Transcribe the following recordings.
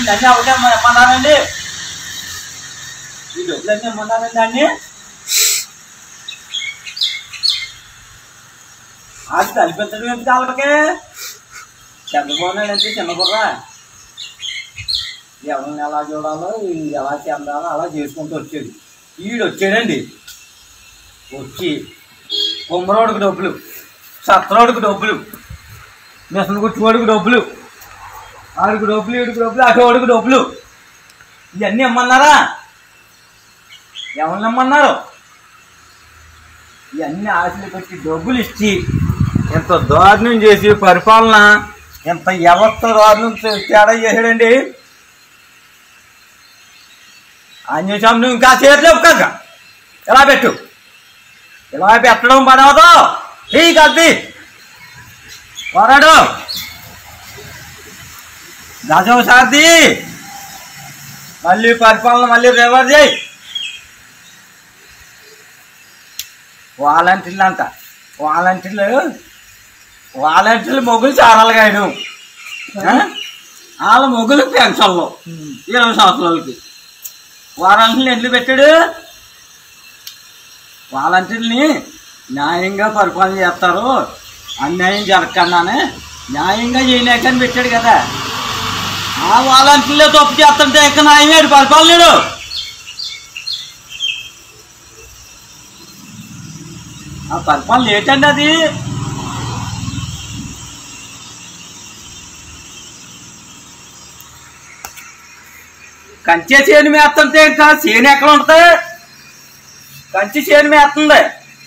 అన్నీ ఒకటే ఇమ్మన్నానండి ఈ డబ్బులన్నీ ఇమ్మన్నానండి అన్ని అది కనిపించడం ఎందుకు వాళ్ళకి చంద్రబాబు నాయుడు అంటే చిన్న బుర్రా ఎవరిని ఎలా చూడాలో వీళ్ళు ఎలా చెందాలో అలా చేసుకుంటూ వచ్చేది ఈడు వచ్చాడండి వచ్చి కుమ్మరోడికి డబ్బులు సత్రోడికి డబ్బులు మిషన్ కుట్టుకోడికి డబ్బులు ఆడికి డబ్బులు ఈడికి డబ్బులు అటోడికి డబ్బులు ఇవన్నీ ఇమ్మన్నారా ఎవరిని ఇమ్మన్నారు ఇవన్నీ ఆశలు పెట్టి డబ్బులు ఇచ్చి ఎంత దారుణం చేసి పరిపాలన ఎంత వ్యవస్థ దారుణం తే- తేడా చేసాడండి ఆంజనేయం నువ్వు ఇంకా చేయట్లేవు కాక ఎలా పెట్టు ఇలా పెట్టడం పడవదు ఈ కద్ది వరడు గజం సార్ది మళ్ళీ పరిపాలన మళ్ళీ రివర్స్ చేయి వాలంటీర్లు అంట వాలంటీర్లు వాలంటీర్లు మొగ్గులు చారాలి గాయను వాళ్ళ మొగ్గులు పెన్షన్లు ఇరవై సంవత్సరాలకి వాలంటీర్లు ఎట్లు పెట్టాడు వాలంటీర్ని న్యాయంగా పరిపాలన చేస్తారు అన్యాయం జరగకుండానే న్యాయంగా చేయలేకని పెట్టాడు కదా ఆ వాలంటీర్లే తప్పు చేస్తుంటే ఇంకా న్యాయమేడు పరిపాలనడు ఆ పరిపాలన ఏంటండి అది కంచె చేను మేస్తుంటే ఇంకా చేను ఎక్కడ ఉంటుంది కంచి చేను మేస్తుంది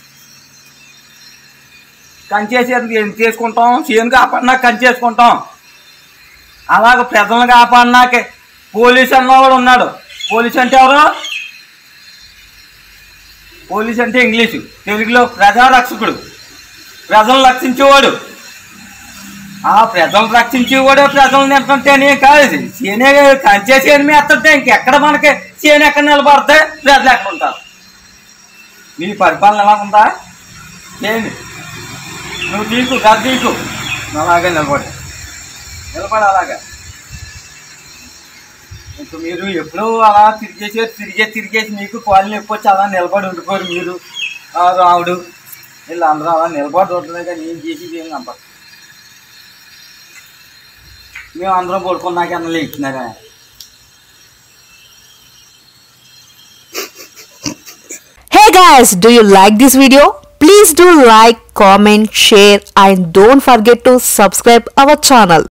కంచి చేను ఏం చేసుకుంటాం చేను కాపాడినా కంచి చేసుకుంటాం అలాగ ప్రజలను కాపాడినాకే పోలీస్ అన్నవాడు ఉన్నాడు పోలీస్ అంటే ఎవరు పోలీస్ అంటే ఇంగ్లీషు తెలుగులో ప్రజారక్షకుడు ప్రజలను రక్షించేవాడు ఆ ప్రజలను రక్షించేవాడే ప్రజలను ఏంటంటే కాదు ఇది. చేనే కంచే చేను మేస్తుంటే ఇంకెక్కడ మనకి చేను ఎక్కడ నిలబడితే ప్రజలు ఎక్కడ ఉంటారు నీ పరిపాలన ఎలా ఉందా చేయండి నువ్వు తీకు గది తీకు అలాగే నిలబడి నిలబడి అలాగా ఇంక మీరు ఎప్పుడూ అలా తిరిగేసి తిరిగే తిరిగేసి మీకు కాలనీ ఎక్కువ వచ్చి అలా నిలబడి ఉండిపోరు మీరు ఆ రావుడు వీళ్ళు అందరూ అలా నిలబడి ఉంటున్నాయి కానీ ఏం చేసి ఏం నమ్మరు మేము అందరం పడుకున్నాక అన్న లేచినారా Hey guys, do you like this video? Please do like, comment, share and don't forget to subscribe our channel.